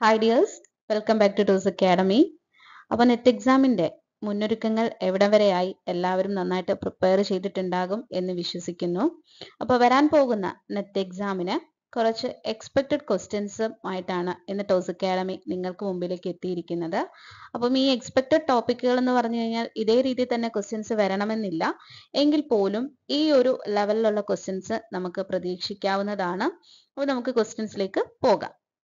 Hi dears welcome back to ടൂസ് academy അപ്പോൾ NET എക്സാമിന്റെ മുന്നൊരുക്കങ്ങൾ എവിടെ വരെയായി എല്ലാവരും നന്നായിട്ട് പ്രിപ്പയർ ചെയ്തിട്ടുണ്ടാകും എന്ന് വിശ്വസിക്കുന്നു അപ്പോൾ വരാൻ പോകുന്ന നെറ്റ് എക്സാമിന് കുറച്ച് എക്സ്പെക്റ്റഡ് ക്വസ്റ്റ്യൻസും ആയിട്ടാണ് ഇന്ന് ടോസ് അക്കാഡമി നിങ്ങൾക്ക് മുമ്പിലേക്ക് എത്തിയിരിക്കുന്നത് അപ്പം ഈ എക്സ്പെക്റ്റഡ് ടോപ്പിക്കുകൾ എന്ന് പറഞ്ഞു കഴിഞ്ഞാൽ ഇതേ രീതിയിൽ തന്നെ ക്വസ്റ്റ്യൻസ് വരണമെന്നില്ല എങ്കിൽ പോലും ഈ ഒരു ലെവലിലുള്ള ക്വസ്റ്റ്യൻസ് നമുക്ക് പ്രതീക്ഷിക്കാവുന്നതാണ് അപ്പോൾ നമുക്ക് ക്വസ്റ്റ്യൻസിലേക്ക് പോകാം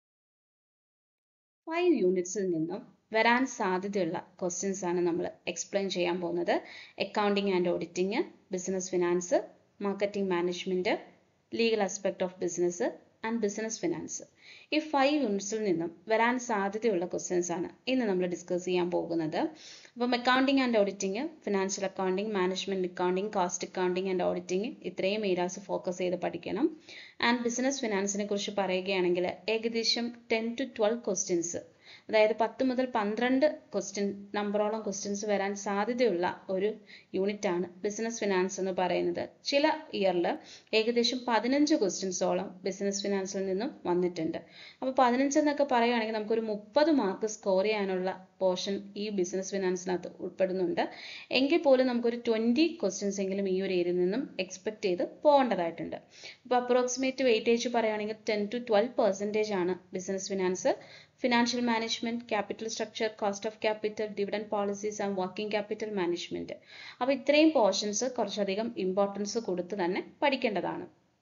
ഫൈവ് യൂണിറ്റ്സിൽ നിന്നും വരാൻ സാധ്യതയുള്ള ക്വസ്റ്റ്യൻസ് ആണ് നമ്മൾ എക്സ്പ്ലെയിൻ ചെയ്യാൻ പോകുന്നത് accounting and auditing business finance marketing management legal aspect of business and business finance ഈ ഫൈവ് യൂണിറ്റ്സിൽ നിന്നും വരാൻ സാധ്യതയുള്ള ക്വസ്റ്റ്യൻസ് ആണ് ഇന്ന് നമ്മൾ ഡിസ്കസ് ചെയ്യാൻ പോകുന്നത് അപ്പം accounting and auditing financial accounting management accounting cost accounting and auditing ഇത്രയും ഏരിയാസ് ഫോക്കസ് ചെയ്ത് പഠിക്കണം ആൻഡ് ബിസിനസ് ഫിനാൻസിനെ കുറിച്ച് പറയുകയാണെങ്കിൽ ഏകദേശം ടെൻ ടു ട്വൽവ് ക്വസ്റ്റ്യൻസ് അതായത് പത്ത് മുതൽ പന്ത്രണ്ട് ക്വസ്റ്റ്യൻ നമ്പറോളം ക്വസ്റ്റ്യൻസ് വരാൻ സാധ്യതയുള്ള ഒരു യൂണിറ്റ് ആണ് ബിസിനസ് ഫിനാൻസ് എന്ന് പറയുന്നത് ചില ഇയറിൽ ഏകദേശം പതിനഞ്ച് ക്വസ്റ്റ്യൻസോളം ബിസിനസ് ഫിനാൻസിൽ നിന്നും വന്നിട്ടുണ്ട് അപ്പോൾ പതിനഞ്ച് എന്നൊക്കെ പറയുകയാണെങ്കിൽ നമുക്കൊരു മുപ്പത് മാർക്ക് സ്കോർ ചെയ്യാനുള്ള പോർഷൻ ഈ ബിസിനസ് ഫിനാൻസിനകത്ത് ഉൾപ്പെടുന്നുണ്ട് എങ്കിൽ പോലും നമുക്കൊരു ട്വൻറ്റി ക്വസ്റ്റ്യൻസ് എങ്കിലും ഈ ഒരു ഏരിയയിൽ നിന്നും എക്സ്പെക്ട് ചെയ്ത് പോകേണ്ടതായിട്ടുണ്ട് അപ്പോൾ അപ്രോക്സിമേറ്റ് വെയിറ്റേജ് പറയുകയാണെങ്കിൽ ടെൻ ടു ട്വൽവ് പെർസെൻറ്റേജ് ആണ് business finance financial management capital structure cost of capital dividend policies and working capital management അപ്പോൾ ഇത്രയും പോർഷൻസ് കുറച്ചധികം ഇമ്പോർട്ടൻസ് കൊടുത്ത് തന്നെ പഠിക്കേണ്ടതാണ്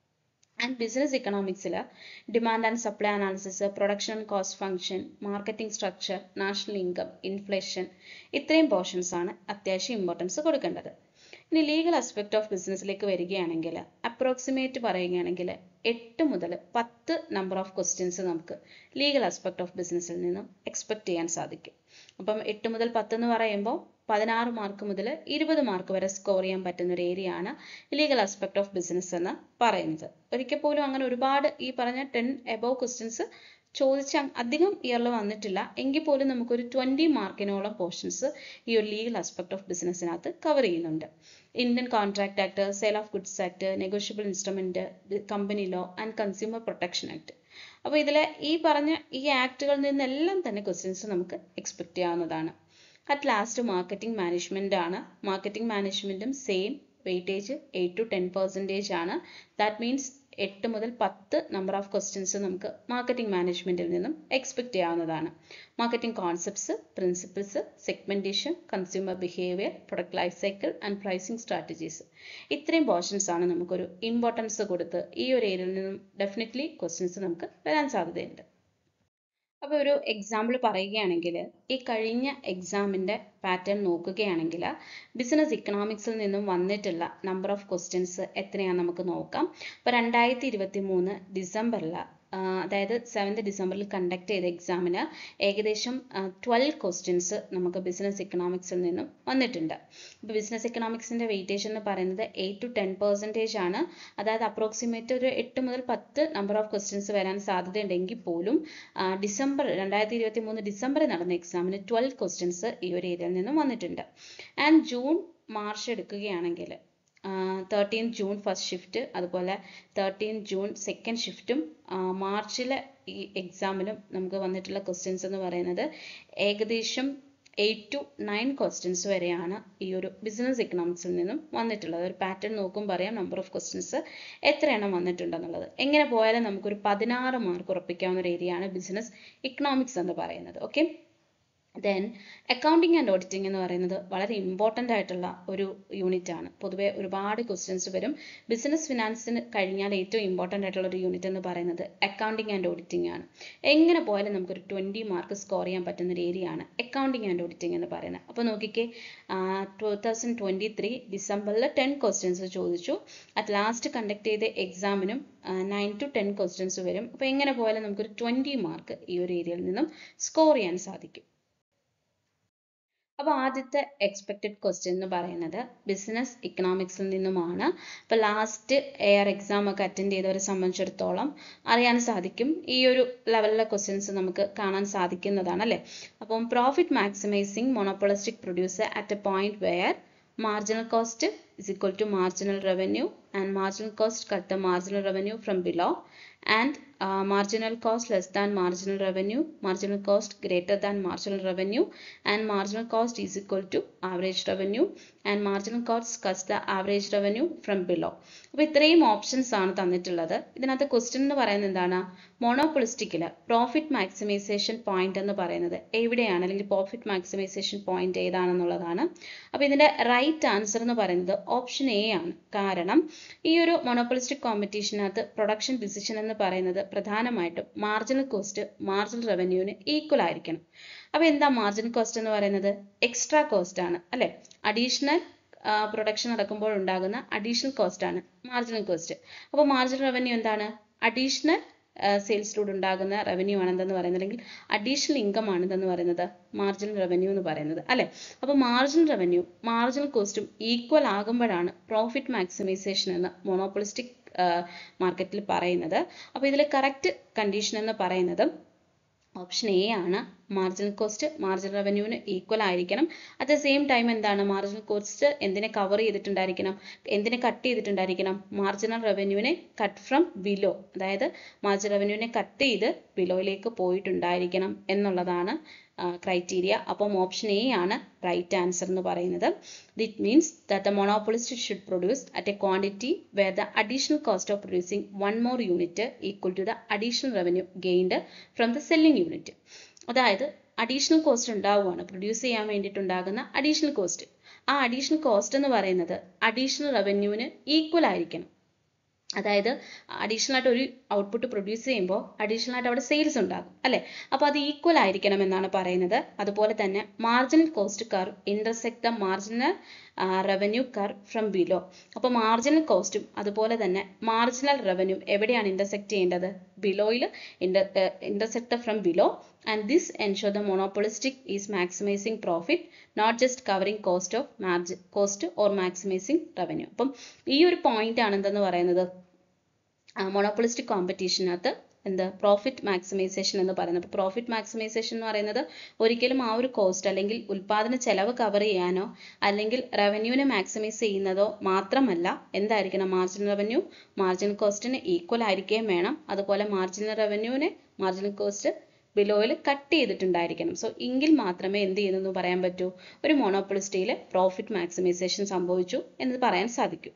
ആൻഡ് ബിസിനസ് ഇക്കണോമിക്സിൽ demand and supply analysis production and cost function marketing structure national income inflation ഇത്രയും portions ആണ് അത്യാവശ്യം ഇമ്പോർട്ടൻസ് കൊടുക്കേണ്ടത് ഇനി ലീഗൽ ആസ്പെക്ട് ഓഫ് ബിസിനസ്സിലേക്ക് വരികയാണെങ്കിൽ അപ്രോക്സിമേറ്റ് പറയുകയാണെങ്കിൽ എട്ട് മുതൽ പത്ത് നമ്പർ ഓഫ് ക്വസ്റ്റ്യൻസ് നമുക്ക് ലീഗൽ ആസ്പെക്ട് ഓഫ് ബിസിനസ്സിൽ നിന്നും എക്സ്പെക്ട് ചെയ്യാൻ സാധിക്കും അപ്പം എട്ട് മുതൽ പത്ത് എന്ന് പറയുമ്പോൾ പതിനാറ് മാർക്ക് മുതൽ ഇരുപത് മാർക്ക് വരെ സ്കോർ ചെയ്യാൻ പറ്റുന്ന ഒരു ഏരിയ ആണ് ലീഗൽ ആസ്പെക്ട് ഓഫ് ബിസിനസ് എന്ന് പറയുന്നത് ഒരിക്കൽ പോലും അങ്ങനെ ഒരുപാട് ഈ പറഞ്ഞ ടെൻ എബോവ് ക്വസ്റ്റ്യൻസ് ചോദിച്ച അധികം ഇയറിൽ വന്നിട്ടില്ല എങ്കിൽ പോലും നമുക്കൊരു ട്വൻറ്റി മാർക്കിനോളം പോർഷൻസ് ഈ ഒരു ലീഗൽ ആസ്പെക്ട് ഓഫ് ബിസിനസ്സിനകത്ത് കവർ ചെയ്യുന്നുണ്ട് Indian contract act sale of goods act negotiable instrument company law and consumer protection act അപ്പോൾ ഇതിലെ ഈ പറഞ്ഞ ഈ ആക്ടുകളിൽ നിന്നെല്ലാം തന്നെ ക്വസ്റ്റ്യൻസ് നമുക്ക് എക്സ്പെക്ട് ചെയ്യാവുന്നതാണ് അറ്റ് ലാസ്റ്റ് മാർക്കറ്റിംഗ് മാനേജ്മെന്റ് ആണ് മാർക്കറ്റിംഗ് മാനേജ്മെന്റും same weightage eight to ten percentage ആണ് ദാറ്റ് മീൻസ് എട്ട് മുതൽ പത്ത് നമ്പർ ഓഫ് ക്വസ്റ്റ്യൻസ് നമുക്ക് മാർക്കറ്റിംഗ് മാനേജ്മെന്റിൽ നിന്നും എക്സ്പെക്ട് ചെയ്യാവുന്നതാണ് marketing concepts principles segmentation consumer behaviour product life cycle and pricing strategies ഇത്രയും പോർഷൻസ് ആണ് നമുക്കൊരു ഇമ്പോർട്ടൻസ് കൊടുത്ത് ഈ ഒരു ഏരിയയിൽ നിന്നും ഡെഫിനറ്റ്ലി ക്വസ്റ്റ്യൻസ് നമുക്ക് വരാൻ സാധ്യതയുണ്ട് അപ്പോൾ ഒരു എക്സാമ്പിൾ പറയുകയാണെങ്കിൽ ഈ കഴിഞ്ഞ എക്സാമിൻ്റെ പാറ്റേൺ നോക്കുകയാണെങ്കിൽ ബിസിനസ് ഇക്കണോമിക്സിൽ നിന്നും വന്നിട്ടുള്ള നമ്പർ ഓഫ് ക്വസ്റ്റ്യൻസ് എത്രയാണെന്ന് നമുക്ക് നോക്കാം ഇപ്പോൾ രണ്ടായിരത്തി ഇരുപത്തി മൂന്ന് ഡിസംബറിൽ അതായത് സെവൻത് ഡിസംബറിൽ കണ്ടക്ട് ചെയ്ത എക്സാമിന് ഏകദേശം ട്വൽവ് ക്വസ്റ്റ്യൻസ് നമുക്ക് ബിസിനസ് ഇക്കണോമിക്സിൽ നിന്നും വന്നിട്ടുണ്ട് അപ്പോൾ ബിസിനസ് ഇക്കണോമിക്സിൻ്റെ വെയിറ്റേജ് എന്ന് പറയുന്നത് എയ്റ്റ് ടു ടെൻ പെർസെൻറ്റേജ് ആണ് അതായത് അപ്രോക്സിമേറ്റ് ഒരു എട്ട് മുതൽ പത്ത് നമ്പർ ഓഫ് ക്വസ്റ്റ്യൻസ് വരാൻ സാധ്യതയുണ്ടെങ്കിൽ പോലും ഡിസംബർ രണ്ടായിരത്തി ഇരുപത്തി മൂന്ന് ഡിസംബറിൽ നടന്ന എക്സാമിന് ട്വൽവ് ക്വസ്റ്റ്യൻസ് ഈ ഒരു ഏരിയയിൽ നിന്നും വന്നിട്ടുണ്ട് ആൻഡ് ജൂൺ മാർച്ച് എടുക്കുകയാണെങ്കിൽ തേർട്ടീൻ ജൂൺ ഫസ്റ്റ് ഷിഫ്റ്റ് അതുപോലെ തേർട്ടീൻ ജൂൺ സെക്കൻഡ് ഷിഫ്റ്റും മാർച്ചിലെ ഈ എക്സാമിലും നമുക്ക് വന്നിട്ടുള്ള ക്വസ്റ്റ്യൻസ് എന്ന് പറയുന്നത് ഏകദേശം എയ്റ്റ് ടു നയൻ ക്വസ്റ്റ്യൻസ് വരെയാണ് ഈ ഒരു ബിസിനസ് ഇക്കണോമിക്സിൽ നിന്നും വന്നിട്ടുള്ളത് ഒരു പാറ്റേൺ നോക്കുമ്പോൾ അറിയാം നമ്പർ ഓഫ് ക്വസ്റ്റ്യൻസ് എത്ര എണ്ണം വന്നിട്ടുണ്ടെന്നുള്ളത് എങ്ങനെ പോയാലും നമുക്കൊരു പതിനാറ് മാർക്ക് ഉറപ്പിക്കാവുന്ന ഒരു ഏരിയ ആണ് ബിസിനസ് ഇക്കണോമിക്സ് എന്ന് പറയുന്നത് okay then accounting and auditing എന്ന് പറയുന്നത് വളരെ ഇമ്പോർട്ടൻ്റ് ആയിട്ടുള്ള ഒരു യൂണിറ്റ് ആണ് പൊതുവേ ഒരുപാട് ക്വസ്റ്റ്യൻസ് വരും ബിസിനസ് ഫിനാൻസിന് കഴിഞ്ഞാൽ ഏറ്റവും ഇമ്പോർട്ടൻ്റ് ആയിട്ടുള്ള ഒരു യൂണിറ്റ് എന്ന് പറയുന്നത് അക്കൗണ്ടിങ് ആൻഡ് ഓഡിറ്റിംഗ് ആണ് എങ്ങനെ പോയാലും നമുക്കൊരു ട്വൻറ്റി മാർക്ക് സ്കോർ ചെയ്യാൻ പറ്റുന്ന ഒരു ഏരിയ ആണ് അക്കൗണ്ടിങ് ആൻഡ് ഓഡിറ്റിംഗ് എന്ന് പറയുന്നത് അപ്പോൾ നോക്കിക്കേ ടു തൗസൻഡ് ട്വൻറ്റി ത്രീ ഡിസംബറിൽ ടെൻ ക്വസ്റ്റ്യൻസ് ചോദിച്ചു അറ്റ് ലാസ്റ്റ് കണ്ടക്ട് ചെയ്ത എക്സാമിനും നയൻ ടു ടെൻ ക്വസ്റ്റ്യൻസ് വരും അപ്പോൾ എങ്ങനെ പോയാലും നമുക്കൊരു ട്വൻറ്റി മാർക്ക് ഈ ഒരു ഏരിയയിൽ നിന്നും സ്കോർ ചെയ്യാൻ സാധിക്കും അപ്പോൾ ആദ്യത്തെ എക്സ്പെക്റ്റഡ് ക്വസ്റ്റ്യൻ എന്ന് പറയുന്നത് ബിസിനസ് ഇക്കണോമിക്സിൽ നിന്നുമാണ് അപ്പോൾ ലാസ്റ്റ് എയർ എക്സാം ഒക്കെ അറ്റൻഡ് ചെയ്തവരെ സംബന്ധിച്ചിടത്തോളം അറിയാൻ സാധിക്കും ഈ ഒരു ലെവലിലെ ക്വസ്റ്റ്യൻസ് നമുക്ക് കാണാൻ സാധിക്കുന്നതാണ് അല്ലേ അപ്പം profit maximising monopolistic producer at a point where marginal cost is equal to marginal revenue and marginal cost cut the marginal revenue from below and marginal cost less than marginal revenue marginal cost greater than marginal revenue and marginal cost is equal to average revenue and marginal cost cuts the average revenue from below അപ്പോൾ ഇത്രയും options ആണ് തന്നിട്ടുള്ളത് ഇതിനകത്ത് question എന്ന് പറയുന്നത് എന്താണ് മോണോപൊളിസ്റ്റിക്കിൽ profit maximisation point എന്ന് പറയുന്നത് എവിടെയാണ് അല്ലെങ്കിൽ പ്രോഫിറ്റ് മാക്സിമൈസേഷൻ പോയിന്റ് ഏതാണെന്നുള്ളതാണ് അപ്പോൾ ഇതിന്റെ റൈറ്റ് ആൻസർ എന്ന് പറയുന്നത് ഓപ്ഷൻ എ ആണ് കാരണം ഈ ഒരു മോണോപൊളിസ്റ്റിക് കോമ്പറ്റീഷനകത്ത് പ്രൊഡക്ഷൻ ഡിസിഷൻ എന്ന് പറയുന്നത് പ്രധാനമായിട്ടും മാർജിനൽ കോസ്റ്റ് മാർജിനൽ റവന്യൂവിന് ഈക്വൽ ആയിരിക്കണം അപ്പോൾ എന്താ മാർജിനൽ കോസ്റ്റ് എന്ന് പറയുന്നത് എക്സ്ട്രാ കോസ്റ്റ് ആണ് അല്ലെ അഡീഷണൽ പ്രൊഡക്ഷൻ നടക്കുമ്പോൾ ഉണ്ടാകുന്ന അഡീഷണൽ കോസ്റ്റ് ആണ് മാർജിനൽ കോസ്റ്റ് അപ്പോൾ മാർജിനൽ റവന്യൂ എന്താണ് അഡീഷണൽ സെയിൽസിലൂടെ ഉണ്ടാകുന്ന റവന്യൂ ആണ് എന്തെന്ന് പറയുന്നത് അല്ലെങ്കിൽ അഡീഷണൽ ഇൻകം ആണ് എന്തെന്ന് പറയുന്നത് മാർജിനൽ റവന്യൂ എന്ന് പറയുന്നത് അല്ലെ അപ്പോൾ മാർജിനൽ റവന്യൂ മാർജിനൽ കോസ്റ്റും ഈക്വൽ ആകുമ്പോഴാണ് പ്രോഫിറ്റ് മാക്സിമൈസേഷൻ എന്ന് മോണോപ്പൊളിസ്റ്റിക് മാർക്കറ്റിൽ പറയുന്നത് അപ്പോൾ ഇതിൽ കറക്റ്റ് കണ്ടീഷൻ എന്ന് പറയുന്നത് ഓപ്ഷൻ എ ആണ് മാർജിനൽ കോസ്റ്റ് മാർജിനൽ റവന്യൂവിന് ഈക്വൽ ആയിരിക്കണം അറ്റ് ദ സെയിം ടൈം എന്താണ് മാർജിനൽ കോസ്റ്റ് എന്തിനെ കവർ ചെയ്തിട്ടുണ്ടായിരിക്കണം എന്തിനെ കട്ട് ചെയ്തിട്ടുണ്ടായിരിക്കണം മാർജിനൽ റവന്യൂവിനെ കട്ട് ഫ്രം ബിലോ അതായത് മാർജിനൽ റവന്യൂവിനെ കട്ട് ചെയ്ത് ബിലോയിലേക്ക് പോയിട്ടുണ്ടായിരിക്കണം എന്നുള്ളതാണ് ക്രൈറ്റീരിയ അപ്പം ഓപ്ഷൻ എ ആണ് റൈറ്റ് ആൻസർ എന്ന് പറയുന്നത് it means that the monopolist should produce at a quantity where the additional cost of producing one more unit equal to the additional revenue gained from the selling unit അതായത് additional cost ഉണ്ടാവുകയാണ് produce ചെയ്യാൻ വേണ്ടിയിട്ടുണ്ടാകുന്ന additional cost ആ additional cost എന്ന് പറയുന്നത് additional റവന്യൂവിന് equal ആയിരിക്കണം അതായത് additional ആയിട്ട് ഒരു ഔട്ട്പുട്ട് പ്രൊഡ്യൂസ് ചെയ്യുമ്പോൾ അഡീഷണൽ ആയിട്ട് അവിടെ സെയിൽസ് ഉണ്ടാകും അല്ലേ അപ്പോൾ അത് ഈക്വൽ ആയിരിക്കണം എന്നാണ് പറയുന്നത് അതുപോലെ തന്നെ marginal cost curve intersect the marginal revenue curve from below അപ്പോൾ മാർജിനൽ കോസ്റ്റും അതുപോലെ തന്നെ മാർജിനൽ റവന്യൂ എവിടെയാണ് ഇന്റർസെക്ട് ചെയ്യേണ്ടത് ബിലോയിൽ inter intersect from below and this ensure the monopolistic is maximising profit not just covering cost of marginal cost or maximising revenue അപ്പം ഈ ഒരു പോയിന്റ് ആണ് എന്തെന്ന് പറയുന്നത് മോണോപ്പൊളിസ്റ്റിക് കോമ്പറ്റീഷനകത്ത് എന്ത് പ്രോഫിറ്റ് മാക്സിമൈസേഷൻ എന്ന് പറയുന്നത് അപ്പോൾ പ്രോഫിറ്റ് മാക്സിമൈസേഷൻ എന്ന് പറയുന്നത് ഒരിക്കലും ആ ഒരു കോസ്റ്റ് അല്ലെങ്കിൽ ഉൽപാദന ചെലവ് കവർ ചെയ്യാനോ അല്ലെങ്കിൽ റവന്യൂവിനെ മാക്സിമൈസ് ചെയ്യുന്നതോ മാത്രമല്ല എന്തായിരിക്കണം മാർജിനൽ റവന്യൂ മാർജിനൽ കോസ്റ്റിന് ഈക്വൽ ആയിരിക്കുകയും വേണം അതുപോലെ മാർജിനൽ റവന്യൂവിനെ മാർജിനൽ കോസ്റ്റ് ബിലോയിൽ കട്ട് ചെയ്തിട്ടുണ്ടായിരിക്കണം സോ എങ്കിൽ മാത്രമേ എന്ത് ചെയ്യുന്നു പറയാൻ പറ്റൂ ഒരു മോണോപ്പൊളിസ്റ്റിയിൽ പ്രോഫിറ്റ് മാക്സിമൈസേഷൻ സംഭവിച്ചു എന്ന് പറയാൻ സാധിക്കൂ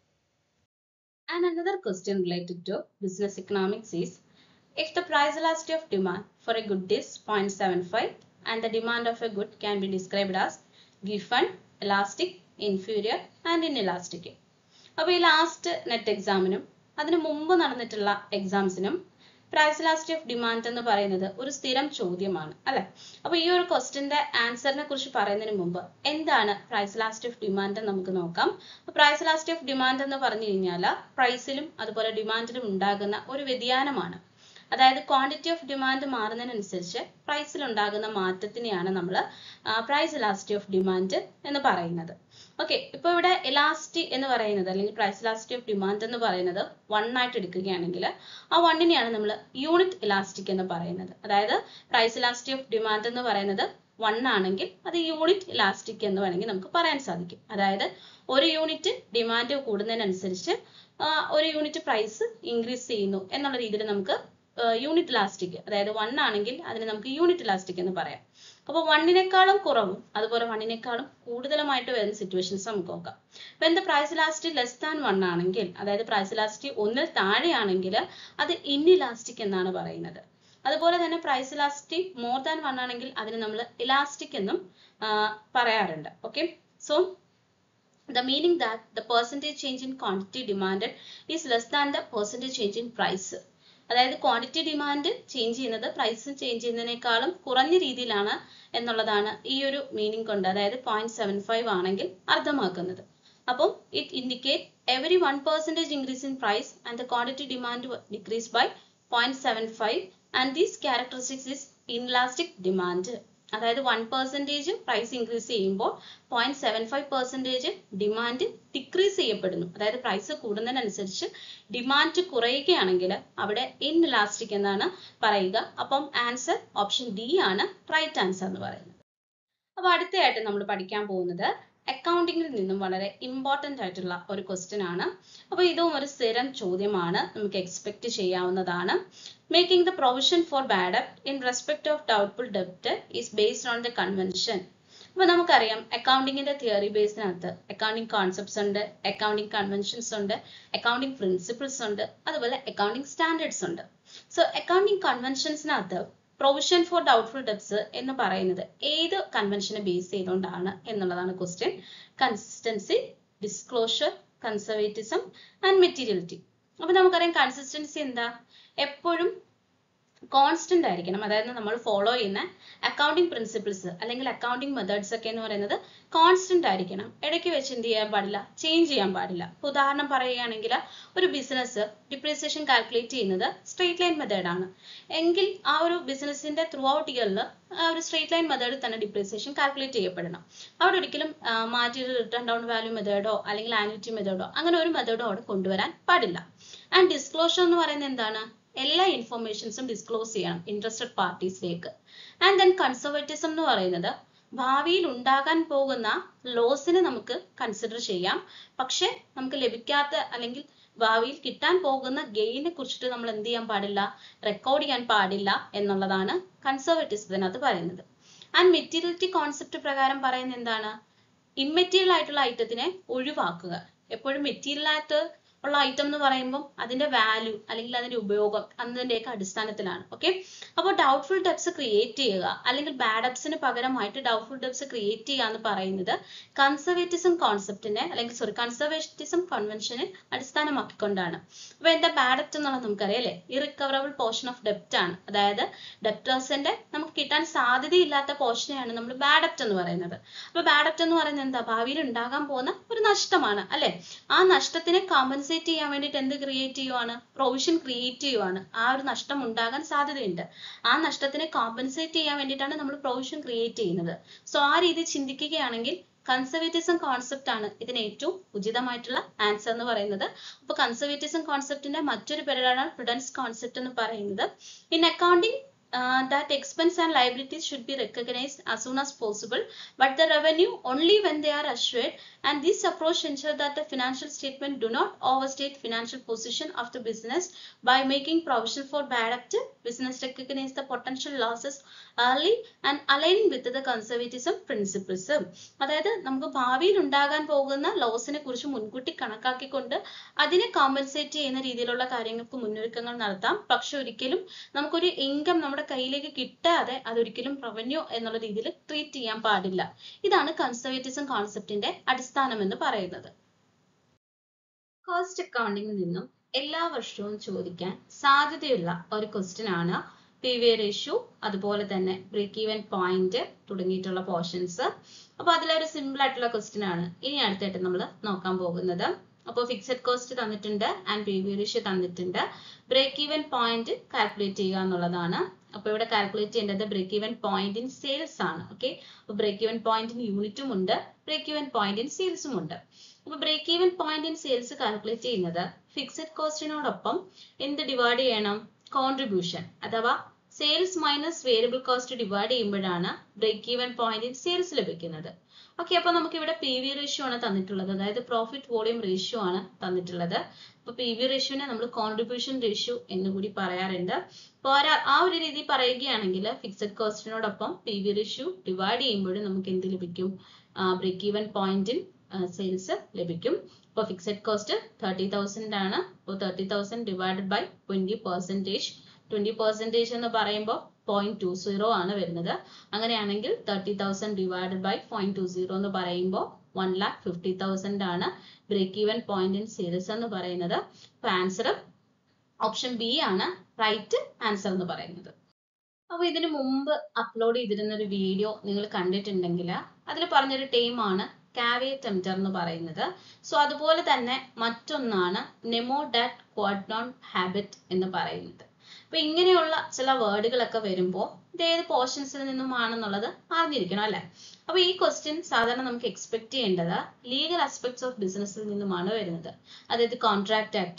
And another question related to business economics is if the price elasticity of demand for a good is 0.75 and the demand of a good can be described as given, elastic, inferior and inelastic. അപ്പോൾ ഈ last net എക്സാമിനും അതിന് മുമ്പ് നടന്നിട്ടുള്ള എക്സാംസിനും price last of demand എന്ന് പറയുന്നത് ഒരു സ്ഥിരം ചോദ്യമാണ് അല്ലെ അപ്പൊ ഈ ഒരു ക്വസ്റ്റിന്റെ ആൻസറിനെ കുറിച്ച് പറയുന്നതിന് മുമ്പ് എന്താണ് പ്രൈസ് ലാസ്റ്റ് ഓഫ് ഡിമാൻഡ് എന്ന് നമുക്ക് നോക്കാം പ്രൈസ് ലാസ്റ്റ് ഓഫ് ഡിമാൻഡ് എന്ന് പറഞ്ഞു കഴിഞ്ഞാൽ പ്രൈസിലും അതുപോലെ ഡിമാൻഡിലും ഉണ്ടാകുന്ന ഒരു വ്യതിയാനമാണ് അതായത് ക്വാണ്ടിറ്റി ഓഫ് ഡിമാൻഡ് മാറുന്നതിനനുസരിച്ച് പ്രൈസിൽ ഉണ്ടാകുന്ന മാറ്റത്തിനെയാണ് നമ്മൾ പ്രൈസ് ഇലാസ്റ്റി ഓഫ് ഡിമാൻഡ് എന്ന് പറയുന്നത് ഓക്കെ ഇപ്പോൾ ഇവിടെ ഇലാസ്റ്റി എന്ന് പറയുന്നത് അല്ലെങ്കിൽ പ്രൈസ് ഇലാസ്റ്റി ഓഫ് ഡിമാൻഡ് എന്ന് പറയുന്നത് വൺ ആയിട്ട് എടുക്കുകയാണെങ്കിൽ ആ വണ്ണിനെയാണ് നമ്മൾ യൂണിറ്റ് ഇലാസ്റ്റിക് എന്ന് പറയുന്നത് അതായത് പ്രൈസ് ഇലാസ്റ്റി ഓഫ് ഡിമാൻഡ് എന്ന് പറയുന്നത് വൺ ആണെങ്കിൽ അത് യൂണിറ്റ് ഇലാസ്റ്റിക് എന്ന് വേണമെങ്കിൽ നമുക്ക് പറയാൻ സാധിക്കും അതായത് ഒരു യൂണിറ്റ് ഡിമാൻഡ് കൂടുന്നതിനനുസരിച്ച് ഒരു യൂണിറ്റ് പ്രൈസ് ഇൻക്രീസ് ചെയ്യുന്നു എന്നുള്ള രീതിയിൽ നമുക്ക് യൂണിറ്റ് ഇലാസ്റ്റിക് അതായത് വൺ ആണെങ്കിൽ അതിന് നമുക്ക് യൂണിറ്റ് ഇലാസ്റ്റിക് എന്ന് പറയാം അപ്പോൾ വണ്ണിനേക്കാളും കുറവും അതുപോലെ വണ്ണിനേക്കാളും കൂടുതലുമായിട്ട് വരുന്ന സിറ്റുവേഷൻസ് നമുക്ക് നോക്കാം when the price elastic less than one ആണെങ്കിൽ അതായത് പ്രൈസ് ഇലാസ്റ്റി ഒന്നിൽ താഴെയാണെങ്കിൽ അത് ഇൻഇലാസ്റ്റിക് എന്നാണ് പറയുന്നത് അതുപോലെ തന്നെ price elastic more than one ആണെങ്കിൽ അതിന് നമ്മൾ ഇലാസ്റ്റിക് എന്നും പറയാറുണ്ട് okay so the meaning that the percentage change in quantity demanded is less than the percentage change in price അതായത് ക്വാണ്ടിറ്റി ഡിമാൻഡ് ചേഞ്ച് ചെയ്യുന്നത് പ്രൈസ് ചേഞ്ച് ചെയ്യുന്നതിനേക്കാളും കുറഞ്ഞ രീതിയിലാണ് എന്നുള്ളതാണ് ഈ ഒരു മീനിങ് കൊണ്ട് അതായത് പോയിന്റ് സെവൻ ഫൈവ് ആണെങ്കിൽ അർത്ഥമാക്കുന്നത് അപ്പം it indicate every one percentage increase in price and the quantity demand decrease by point seven five and these characteristics is inelastic demand അതായത് വൺ പെർസെൻറ്റേജ് പ്രൈസ് ഇൻക്രീസ് ചെയ്യുമ്പോൾ point seven five percentage demand decrease ചെയ്യപ്പെടുന്നു അതായത് price കൂടുന്നതിനനുസരിച്ച് demand കുറയുകയാണെങ്കിൽ അവിടെ inelastic എന്നാണ് പറയുക അപ്പം ആൻസർ ഓപ്ഷൻ ഡി ആണ് റൈറ്റ് ആൻസർ എന്ന് പറയുന്നത് അപ്പോൾ അടുത്തതായിട്ട് നമ്മൾ പഠിക്കാൻ പോകുന്നത് അക്കൗണ്ടിങ്ങിൽ നിന്നും വളരെ ഇമ്പോർട്ടൻ്റ് ആയിട്ടുള്ള ഒരു ക്വസ്റ്റ്യൻ ആണ് അപ്പോൾ ഇതും ഒരു സ്ഥിരം ചോദ്യമാണ് നമുക്ക് എക്സ്പെക്ട് ചെയ്യാവുന്നതാണ് making the provision for bad ഡെപ്റ്റ് in respect of doubtful ഡെപ്റ്റ് is based on the convention അപ്പോൾ നമുക്കറിയാം അക്കൗണ്ടിങ്ങിന്റെ തിയറി ബേസിനകത്ത് അക്കൗണ്ടിങ് കോൺസെപ്റ്റ്സ് ഉണ്ട് അക്കൗണ്ടിങ് കൺവെൻഷൻസ് ഉണ്ട് അക്കൗണ്ടിങ് പ്രിൻസിപ്പിൾസ് ഉണ്ട് അതുപോലെ അക്കൗണ്ടിങ് സ്റ്റാൻഡേർഡ്സ് ഉണ്ട് so accounting കൺവെൻഷൻസിനകത്ത് provision for doubtful debts എന്ന് പറയുന്നത് ഏത് കൺവെൻഷനെ ബേസ് ചെയ്തുകൊണ്ടാണ് എന്നുള്ളതാണ് question consistency disclosure conservatism and materiality അപ്പൊ നമുക്കറിയാം കൺസിസ്റ്റൻസി എന്താ എപ്പോഴും കോൺസ്റ്റന്റ് ആയിരിക്കണം അതായത് നമ്മൾ ഫോളോ ചെയ്യുന്ന അക്കൗണ്ടിങ് പ്രിൻസിപ്പിൾസ് അല്ലെങ്കിൽ അക്കൗണ്ടിങ് മെത്തേഡ്സ് ഒക്കെ എന്ന് പറയുന്നത് കോൺസ്റ്റന്റ് ആയിരിക്കണം ഇടയ്ക്ക് വെച്ച് എന്ത് ചെയ്യാൻ പാടില്ല ചേഞ്ച് ചെയ്യാൻ പാടില്ല ഇപ്പൊ ഉദാഹരണം പറയുകയാണെങ്കിൽ ഒരു ബിസിനസ് ഡിപ്രീസിയേഷൻ കാൽക്കുലേറ്റ് ചെയ്യുന്നത് സ്ട്രേറ്റ് ലൈൻ മെത്തേഡ് ആണ് എങ്കിൽ ആ ഒരു ബിസിനസിന്റെ ത്രൂ ഔട്ട് ഇയറിൽ ആ ഒരു സ്ട്രേറ്റ് ലൈൻ മെത്തേഡിൽ തന്നെ ഡിപ്രീസിയേഷൻ കാൽക്കുലേറ്റ് ചെയ്യപ്പെടണം അവിടെ ഒരിക്കലും ആ, മാറ്റി ഒരു റിട്ടേൺ ഡൗൺ വാല്യൂ മെത്തേഡോ അല്ലെങ്കിൽ ആനുവിറ്റി മെത്തേഡോ അങ്ങനെ ഒരു മെത്തേഡോ അവിടെ കൊണ്ടുവരാൻ പാടില്ല ആൻഡ് ഡിസ്ക്ലോഷർ എന്ന് പറയുന്നത് എന്താണ് എല്ലാ ഇൻഫർമേഷൻസും ഡിസ്ക്ലോസ് ചെയ്യണം ഇൻട്രസ്റ്റഡ് പാർട്ടീസിലേക്ക് ആൻഡ് ദെൻ കൺസർവേറ്റിസം എന്ന് പറയുന്നത് ഭാവിയിൽ ഉണ്ടാകാൻ പോകുന്ന ലോസിനെ നമുക്ക് കൺസിഡർ ചെയ്യാം പക്ഷെ നമുക്ക് ലഭിക്കാത്ത അല്ലെങ്കിൽ ഭാവിയിൽ കിട്ടാൻ പോകുന്ന ഗെയിനെ കുറിച്ചിട്ട് നമ്മൾ എന്ത് ചെയ്യാൻ പാടില്ല റെക്കോർഡ് ചെയ്യാൻ പാടില്ല എന്നുള്ളതാണ് കൺസർവേറ്റിസത്തിനകത്ത് പറയുന്നത് ആൻഡ് മെറ്റീരിയലിറ്റി കോൺസെപ്റ്റ് പ്രകാരം പറയുന്നത് എന്താണ് ഇമ്മെറ്റീരിയൽ ആയിട്ടുള്ള ഐറ്റത്തിനെ ഒഴിവാക്കുക എപ്പോഴും മെറ്റീരിയൽ ആയിട്ട് ഉള്ള ഐറ്റം എന്ന് പറയുമ്പോൾ അതിന്റെ വാല്യൂ അല്ലെങ്കിൽ അതിന്റെ ഉപയോഗം അതിന്റെയൊക്കെ അടിസ്ഥാനത്തിലാണ് ഓക്കെ അപ്പോൾ ഡൗട്ട്ഫുൾ ഡെപ്സ് ക്രിയേറ്റ് ചെയ്യുക അല്ലെങ്കിൽ ബാഡ് ഡെപ്സിന് പകരമായിട്ട് ഡൗട്ട്ഫുൾ ഡെപ്സ് ക്രിയേറ്റ് ചെയ്യുക എന്ന് പറയുന്നത് കൺസർവേറ്റിസം കോൺസെപ്റ്റിനെ അല്ലെങ്കിൽ സോറി കൺസർവേറ്റിസം കൺവെൻഷനെ അടിസ്ഥാനമാക്കിക്കൊണ്ടാണ് അപ്പൊ എന്താ ബാഡ് ഡെപ്റ്റ് എന്നുള്ളത് നമുക്കറിയാം അല്ലേ ഇറിക്കവറബിൾ പോർഷൻ ഓഫ് ഡെപ്റ്റ് ആണ് അതായത് ഡെപ്റ്റേഴ്സിന്റെ നമുക്ക് കിട്ടാൻ സാധ്യതയില്ലാത്ത പോർഷനെയാണ് നമ്മൾ ബാഡ് ഡെപ്റ്റ് എന്ന് പറയുന്നത് അപ്പൊ ബാഡ് ഡെപ്റ്റ് എന്ന് പറയുന്നത് എന്താ ഭാവിയിൽ ഉണ്ടാകാൻ പോകുന്ന ഒരു നഷ്ടമാണ് അല്ലെ ആ നഷ്ടത്തിനെ കോമ്പൻസേറ്റ് ചെയ്യാൻ വേണ്ടിയിട്ട് എന്ത് ക്രിയേറ്റ് ചെയ്യുവാണ് പ്രൊവിഷൻ ക്രിയേറ്റ് ചെയ്യുവാണ് ആ ഒരു നഷ്ടം ഉണ്ടാകാൻ സാധ്യതയുണ്ട് ആ നഷ്ടത്തിനെ കോമ്പൻസേറ്റ് ചെയ്യാൻ വേണ്ടിയിട്ടാണ് നമ്മൾ പ്രൊവിഷൻ ക്രിയേറ്റ് ചെയ്യുന്നത് സോ ആ രീതി ചിന്തിക്കുകയാണെങ്കിൽ കൺസർവേറ്റിസം കോൺസെപ്റ്റ് ആണ് ഇതിന് ഏറ്റവും ഉചിതമായിട്ടുള്ള ആൻസർ എന്ന് പറയുന്നത് അപ്പൊ കൺസർവേറ്റിസം കോൺസെപ്റ്റിന്റെ മറ്റൊരു പേരാണ് പ്രുഡൻസ് കോൺസെപ്റ്റ് എന്ന് പറയുന്നത് in accounting uh, that expense and liabilities should be recognized as soon as possible, but the revenue only when they are assured. And this approach ensures that the financial statement do not overstate financial position of the business by making provision for bad debt. Business recognize the potential losses early and aligning with the conservatism principles. അതായത് നമുക്ക് ഭാവിയിൽ ഉണ്ടാകാൻ പോകുന്ന ലോസിനെ കുറിച്ച് മുൻകൂട്ടി കണക്കാക്കിക്കൊണ്ട് അതിനെ compensate ചെയ്യുന്ന രീതിയിലുള്ള കാര്യങ്ങൾക്ക് മുന്നൊരുക്കങ്ങൾ നടത്താം പക്ഷെ ഒരിക്കലും നമുക്കൊരു ഇൻകം നമ്മുടെ കയ്യിലേക്ക് കിട്ടാതെ അതൊരിക്കലും റവന്യൂ എന്നുള്ള രീതിയിൽ ട്രീറ്റ് ചെയ്യാൻ പാടില്ല ഇതാണ് കൺസർവേറ്റിസം കോൺസെപ്റ്റിന്റെ അടിസ്ഥാനം എന്ന് പറയുന്നത് കോസ്റ്റ് അക്കൗണ്ടിങ്ങിൽ നിന്നും എല്ലാ വർഷവും ചോദിക്കാൻ സാധ്യതയുള്ള ഒരു ക്വസ്റ്റ്യൻ ആണ് പി വി റേഷ്യൂ അതുപോലെ തന്നെ ബ്രേക്ക് ഈവൻ പോയിന്റ് തുടങ്ങിയിട്ടുള്ള പോർഷൻസ് അപ്പൊ അതിലൊരു സിമ്പിൾ ആയിട്ടുള്ള ക്വസ്റ്റ്യൻ ആണ് ഇനി അടുത്തായിട്ട് നമ്മൾ നോക്കാൻ പോകുന്നത് അപ്പോൾ ഫിക്സഡ് കോസ്റ്റ് തന്നിട്ടുണ്ട് ആൻഡ് പി വി റേഷ്യോ തന്നിട്ടുണ്ട് ബ്രേക്ക് ഈവൻ പോയിന്റ് കാൽക്കുലേറ്റ് ചെയ്യുക എന്നുള്ളതാണ് അപ്പോൾ ഇവിടെ കാൽക്കുലേറ്റ് ചെയ്യേണ്ടത് break even point in sales ആണ് ഓക്കെ അപ്പോൾ ബ്രേക്ക് ഈവൻ പോയിന്റ് ഇൻ യൂണിറ്റും ഉണ്ട് ബ്രേക്ക് ഈവൻ പോയിന്റ് ഇൻ സെയിൽസും ഉണ്ട് അപ്പോൾ break even point in sales calculate ചെയ്യുന്നത് ഫിക്സഡ് കോസ്റ്റിനോടൊപ്പം എന്ത് ഡിവൈഡ് ചെയ്യണം കോൺട്രിബ്യൂഷൻ അഥവാ sales minus variable cost divide ചെയ്യുമ്പോഴാണ് break even point in sales ലഭിക്കുന്നത് ഓക്കെ അപ്പൊ നമുക്ക് ഇവിടെ പി വി റേഷ്യോ ആണ് തന്നിട്ടുള്ളത് അതായത് പ്രോഫിറ്റ് വോളിയം റേഷ്യോ ആണ് തന്നിട്ടുള്ളത് അപ്പൊ പി വി റേഷ്യോനെ നമ്മൾ കോൺട്രിബ്യൂഷൻ റേഷ്യോ എന്ന് കൂടി പറയാറുണ്ട് അപ്പൊ ഒരാ- ആ ഒരു രീതി പറയുകയാണെങ്കിൽ ഫിക്സഡ് കോസ്റ്റിനോടൊപ്പം പി വി റേഷ്യോ ഡിവൈഡ് ചെയ്യുമ്പോഴും നമുക്ക് എന്ത് ലഭിക്കും ബ്രേക്ക് ഈവൻ പോയിന്റിൽ സെയിൽസ് ലഭിക്കും ഇപ്പോൾ ഫിക്സഡ് കോസ്റ്റ് തേർട്ടി തൗസൻഡ് ആണ് അപ്പോൾ thirty thousand divided by twenty percentage twenty percentage എന്ന് പറയുമ്പോൾ പോയിന്റ് ടു സീറോ ആണ് വരുന്നത് അങ്ങനെയാണെങ്കിൽ thirty thousand divided by point two zero എന്ന് പറയുമ്പോൾ വൺ ലാക്ക് ഫിഫ്റ്റി തൗസൻഡ് ആണ് break even point in sales എന്ന് പറയുന്നത് അപ്പൊ ആൻസർ ഓപ്ഷൻ ബി ആണ് റൈറ്റ് ആൻസർ എന്ന് പറയുന്നത് അപ്പൊ ഇതിനു മുമ്പ് അപ്ലോഡ് ചെയ്തിരുന്ന ഒരു വീഡിയോ നിങ്ങൾ കണ്ടിട്ടുണ്ടെങ്കിൽ അതിൽ പറഞ്ഞൊരു ടീമാണ് കാവേ ടെംറ്റർ എന്ന് പറയുന്നത് സോ അതുപോലെ തന്നെ മറ്റൊന്നാണ് നെമോ ഡാറ്റ് ക്വാഡ്നോൺ ഹാബിറ്റ് എന്ന് പറയുന്നത് അപ്പൊ ഇങ്ങനെയുള്ള ചില വേർഡുകളൊക്കെ വരുമ്പോൾ ഇത് ഏത് പോർഷൻസിൽ നിന്നുമാണെന്നുള്ളത് അറിഞ്ഞിരിക്കണം അല്ലെ അപ്പൊ ഈ ക്വസ്റ്റ്യൻ സാധാരണ നമുക്ക് എക്സ്പെക്ട് ചെയ്യേണ്ടത് ലീഗൽ ആസ്പെക്ട്സ് ഓഫ് ബിസിനസ്സിൽ നിന്നുമാണ് വരുന്നത് അതായത് കോൺട്രാക്ട് ആക്ട്